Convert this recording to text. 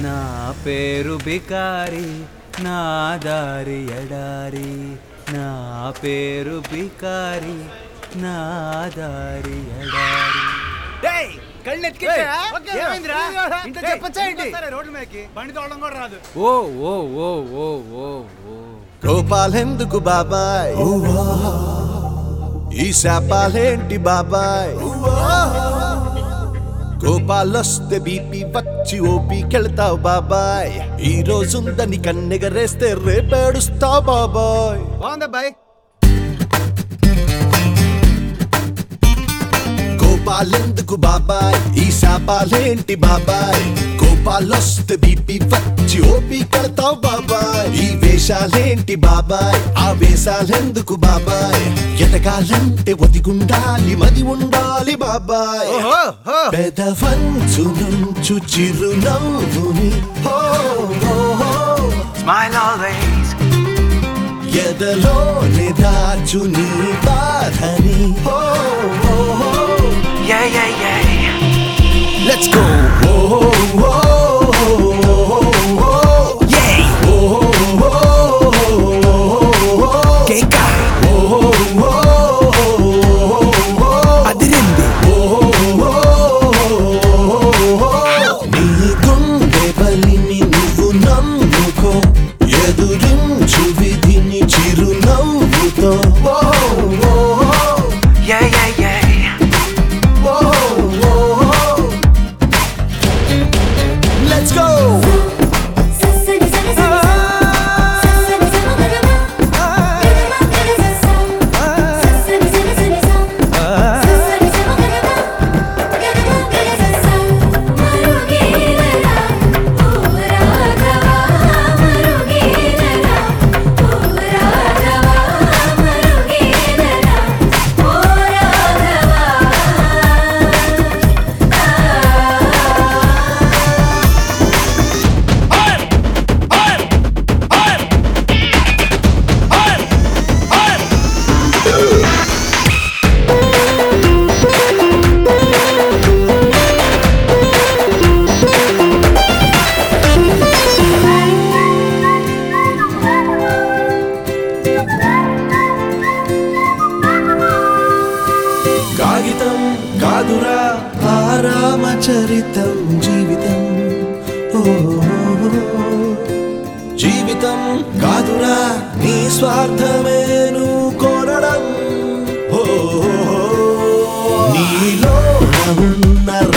నా పేరు బికారి నా దారి ఎడారి నా పేరు బికారి నా దారి ఎడారి డేయ్ కళ్ళు ఎత్తికెట్టా? ఓకే, ఏమైందిరా ఓకే. ఇంట్లో డేయ్, చెప్పొచ్చా ఏంటి వస్తారా రోడ్ల మీదకి బండి తోడడం కూడా రాదు ఓ ఓ ఓ ఓ ఓ ఓ కోపాలెందుకు బాబాయ్ ఈ శాపాలేంటి బాబాయ్ కోపాలొస్తే బీపీ వచ్చి ఓపికెళ్తావు బాబాయ్ ఈ రోజుందని కన్నెగరేస్తే రేపేడుస్తావు బాబాయ్ బాగుంది అబ్బాయి కోపాలెందుకు బాబాయ్ ఈ శాపాలేంటి బాబాయ్ కోపాలొస్తే బీపీ వచ్చి ఓపి కడతావు బాబాయ్ ఈ వేషాలేంటి బాబాయ్ ఆ వేషాలెందుకు బాబాయ్ ఎటకాలంటే ఒదిగుండాలి మది ఉండాలి బాబాయ్ పెదవంచు నుంచు చిరునవ్వుని హో, హో, హో. ఎదలోని దాచు నీ బాధని హో, హో, హో. Let's go. Whoa, whoa, whoa, whoa, yeah. Whoa, whoa, whoa, Keka. Whoa, whoa, అదిరింది నీ గుండె బలిని నువ్వు నమ్ముకో ఎదురించు విధిని చిరునవ్వుతో Whoa, whoa, whoa, whoa. Let's go! ససని సని సని ససని సమగరమ గరమ గరస ససని సని సని ససని సమగరమ గరమ గరస మరుగేలరా ఓ రాఘవ మరుగేలరా ఓ రాఘవ మరుగేలరా ఓ రాఘవ కాగితం కాదురా ఆరామచరితం జీవితం ఓ జీవితం కాదురా నీ స్వార్థమేను కోరడం ఓ నీలో ఉన్న